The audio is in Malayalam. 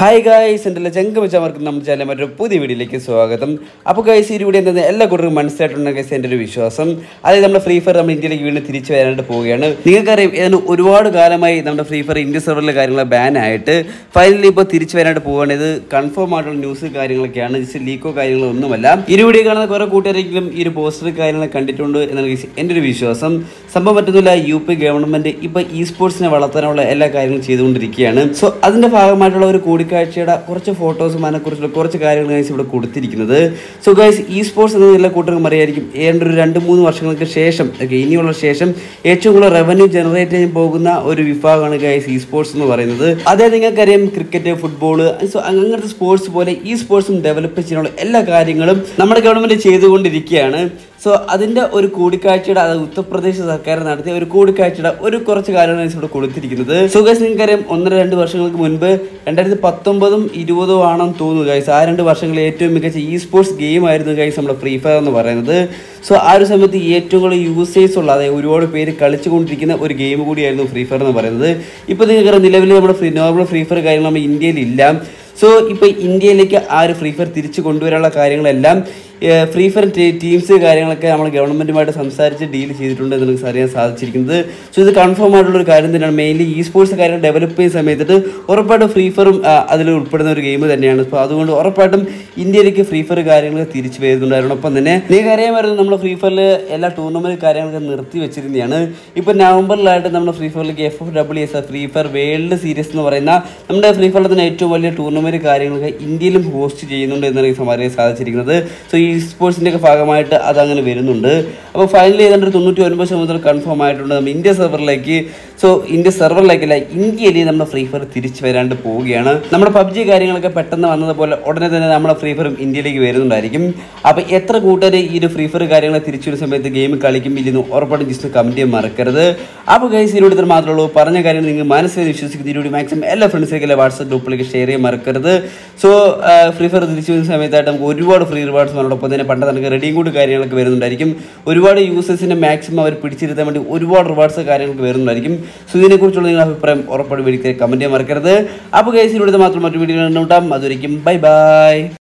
ഹായ് ഗായ്സ് എൻ്റെ ചെങ്കമിച്ചവർക്ക് നമ്മുടെ ചാനൽ മറ്റൊരു പുതിയ വീഡിയോയിലേക്ക് സ്വാഗതം അപ്പോൾ ഗൈസ് ഈ വീഡിയോ എന്താ എല്ലാ കൂട്ടർക്കും മനസ്സിലായിട്ടുണ്ട് ഗൈസ് എൻ്റെ ഒരു വിശ്വാസം അതായത് നമ്മുടെ ഫ്രീ ഫയർ നമ്മുടെ ഇന്ത്യയിലേക്ക് വീണ്ടും തിരിച്ചു വരാനായിട്ട് പോവുകയാണ് നിങ്ങൾക്കറിയാം ഇതിന് ഒരുപാട് കാലമായി നമ്മുടെ ഫ്രീ ഫയർ ഇന്ത്യ സെർവറിലെ കാര്യങ്ങൾ ബാൻ ആയിട്ട് ഫൈനലി ഇപ്പോൾ തിരിച്ചു വരാനായിട്ട് പോവുകയാണ് ഇത് കൺഫേം ആയിട്ടുള്ള ന്യൂസ് കാര്യങ്ങളൊക്കെയാണ് ജസ്റ്റ് ലീക്കോ കാര്യങ്ങളോ ഒന്നുമല്ല ഈ ഒരു വീഡിയോ കാണുന്ന കുറേ കൂട്ടുകാരെങ്കിലും ഈ ഒരു പോസ്റ്റർ കാര്യങ്ങൾ കണ്ടിട്ടുണ്ട് എന്നാണ് guys എൻ്റെ ഒരു വിശ്വാസം സംഭവം പറ്റുന്നില്ല യു പി ഗവൺമെന്റ് ഇപ്പോൾ ഇ സ്പോർട്സിനെ വളർത്താനുള്ള എല്ലാ കാര്യങ്ങളും ചെയ്തുകൊണ്ടിരിക്കുകയാണ് സോ അതിന്റെ ഭാഗമായിട്ടുള്ള ഒരു കൂടിക്കാഴ്ചയുടെ കുറച്ച് ഫോട്ടോസും അതിനെക്കുറിച്ചുള്ള കുറച്ച് കാര്യങ്ങൾ ഗൈസ് ഇവിടെ കൊടുത്തിരിക്കുന്നത് സോ ഗൈസ് ഇ സ്പോർട്സ് എന്ന എല്ലാ കൂട്ടർക്കും അറിയായിരിക്കും ഏതാണ്ട് ഒരു രണ്ട് മൂന്ന് വർഷങ്ങൾക്ക് ശേഷം okay, ഇനിയുള്ള ശേഷം ഏറ്റവും കൂടുതൽ റവന്യൂ ജനറേറ്റ് ചെയ്യാൻ പോകുന്ന ഒരു വിഭാഗമാണ് ഗൈസ് ഇ സ്പോർട്സ് എന്ന് പറയുന്നത് അതേ നിങ്ങൾക്കറിയാം ക്രിക്കറ്റ് ഫുട്ബോൾ സോ അങ്ങനത്തെ സ്പോർട്സ് പോലെ ഈ സ്പോർട്സും ഡെവലപ്പ് ചെയ്യാനുള്ള എല്ലാ കാര്യങ്ങളും നമ്മുടെ ഗവൺമെന്റ് ചെയ്തുകൊണ്ടിരിക്കുകയാണ് സോ അതിന്റെ ഒരു കൂടിക്കാഴ്ചയുടെ അത് ഉത്തർപ്രദേശ് സർക്കാർ നടത്തിയ ഒരു കൂടിക്കാഴ്ചയുടെ ഒരു കുറച്ച് കാര്യങ്ങളാണ് ഇവിടെ കൊടുത്തിരിക്കുന്നത് സോ ഗൈസ് നിങ്ങൾക്കറിയാം ഒന്നര രണ്ട് വർഷങ്ങൾക്ക് മുൻപ് രണ്ടായിരത്തി പത്തൊമ്പതും ഇരുപതും ആണെന്ന് തോന്നുന്നു ഗൈസ് ആ രണ്ട് വർഷങ്ങളിൽ ഏറ്റവും മികച്ച ഇ സ്പോർട്സ് ഗെയിം ആയിരുന്നു ഗൈസ് നമ്മുടെ ഫ്രീ ഫയർ എന്ന് പറയുന്നത് സോ ആ ഒരു സമയത്ത് ഏറ്റവും കൂടുതൽ യൂസേഴ്സ് ഉള്ള അതായത് ഒരുപാട് പേര് കളിച്ചുകൊണ്ടിരിക്കുന്ന ഒരു ഗെയിം കൂടിയായിരുന്നു ഫ്രീ ഫയർ എന്ന് പറയുന്നത് ഇപ്പോൾ നിങ്ങൾക്കറിയാം നിലവിൽ നമ്മുടെ ഫ്രീ നോർമൽ ഫ്രീ ഫയർ കാര്യങ്ങൾ നമ്മുടെ ഇന്ത്യയിൽ ഇല്ല സോ ഇപ്പോൾ ഇന്ത്യയിലേക്ക് ആ ഒരു ഫ്രീ ഫയർ തിരിച്ചു കൊണ്ടുവരാനുള്ള കാര്യങ്ങളെല്ലാം ഫ്രീ ഫയർ ടീംസ് കാര്യങ്ങളൊക്കെ നമ്മൾ ഗവൺമെൻറ്റുമായിട്ട് സംസാരിച്ച് ഡീൽ ചെയ്തിട്ടുണ്ട് എന്ന് നമുക്ക് അറിയാൻ സാധിച്ചിരിക്കുന്നത് സോ ഇത് കൺഫേം ആയിട്ടുള്ള ഒരു കാര്യം തന്നെയാണ് മെയിൻലി ഇ സ്പോർട്സ് കാര്യങ്ങൾ ഡെവലപ്പ് ചെയ്യുന്ന സമയത്ത് ഉറപ്പായിട്ടും ഫ്രീ ഫയറും അതിൽ ഉൾപ്പെടുന്ന ഒരു ഗെയിം തന്നെയാണ് അപ്പോൾ അതുകൊണ്ട് ഉറപ്പായിട്ടും ഇന്ത്യയിലേക്ക് ഫ്രീ ഫയർ കാര്യങ്ങൾ തിരിച്ചു വരുന്നുണ്ടായിരുന്നു ഒപ്പം തന്നെ നിങ്ങൾക്ക് അറിയാമായിരുന്നു നമ്മൾ ഫ്രീ ഫയറിൽ എല്ലാ ടൂർണമെൻറ്റ് കാര്യങ്ങളൊക്കെ നിർത്തി വെച്ചിരുന്നതാണ് ഇപ്പോൾ നവംബറിലായിട്ട് നമ്മുടെ ഫ്രീ ഫയറിലേക്ക് F F W S Free Fire World Series എന്ന് പറയുന്ന നമ്മുടെ ഫ്രീ ഫയറിൽ തന്നെ ഏറ്റവും വലിയ ടൂർണമെൻറ്റ് കാര്യങ്ങളൊക്കെ ഇന്ത്യയിലും ഹോസ്റ്റ് ചെയ്യുന്നുണ്ട് എന്നാണ് എനിക്ക് അറിയാൻ സാധിച്ചിരിക്കുന്നത് സോ ഈ സ്പോർട്സിൻ്റെ ഒക്കെ ഭാഗമായിട്ട് അത് അങ്ങനെ വരുന്നുണ്ട് അപ്പോൾ ഫൈനലി ഏതാണ്ട് ഒരു തൊണ്ണൂറ്റി ഒൻപത് ശതമാനത്തിൽ കൺഫേം ആയിട്ടുണ്ട് നമ്മൾ ഇന്ത്യ സെർവറിലേക്ക് സോ ഇന്ത്യ സെർവറിലേക്കല്ല ഇന്ത്യയിൽ നമ്മുടെ ഫ്രീ ഫയർ തിരിച്ചു വരാണ്ട് പോവുകയാണ് നമ്മുടെ പബ്ജി കാര്യങ്ങളൊക്കെ പെട്ടെന്ന് വന്നതുപോലെ ഉടനെ തന്നെ നമ്മുടെ ഫ്രീ ഫയറും ഇന്ത്യയിലേക്ക് വരുന്നുണ്ടായിരിക്കും അപ്പോൾ എത്ര കൂട്ടർ ഈ ഒരു ഫ്രീ ഫയർ കാര്യങ്ങൾ തിരിച്ചു വരുന്ന സമയത്ത് ഗെയിം കളിക്കും ഇല്ലെന്ന് ഉറപ്പായിട്ടും ജസ്റ്റ് കമൻറ്റ് ചെയ്യാൻ മറക്കരുത് അപ്പോൾ ഗൈസ് ഇതിലൂടെ ഇത്ര മാത്രമേ ഉള്ളൂ പറഞ്ഞ കാര്യം നിങ്ങൾ മനസ്സിൽ വിശ്വസിക്കുന്ന ഇതിലൂടെ മാക്സിമം എല്ലാ ഫ്രണ്ട്സിലേക്ക് വാട്സപ്പ് ഗ്രൂപ്പിലേക്ക് ഷെയർ ചെയ്യാൻ മറക്കരുത് സോ ഫ്രീ ഫയർ തിരിച്ചു വരുന്ന സമയത്തായിട്ട് നമുക്ക് ഒരുപാട് ഫ്രീ റിവാർഡ്സ് നമ്മളോടൊപ്പം തന്നെ പണ്ട് നമുക്ക് റെഡിയും കൂടി കാര്യങ്ങളൊക്കെ വരുന്നുണ്ടായിരിക്കും ഒരുപാട് യൂസേഴ്സിനെ മാക്സിമം അവർ പിടിച്ചിരുത്താൻ വേണ്ടി ഒരുപാട് റിവാർഡ്സ് കാര്യങ്ങളൊക്കെ വരുന്നുണ്ടായിരിക്കും സോ ഇതിനെക്കുറിച്ചുള്ള നിങ്ങളുടെ അഭിപ്രായം ഉറപ്പാട് വീഡിയോ കമൻറ്റ് ചെയ്യാൻ മറക്കരുത് അപ്പോൾ ഗൈസ് ഇതിലൂടെ മാത്രം മറ്റു വീഡിയോ ഉണ്ടാവും അതൊരിക്കും ബൈ ബൈ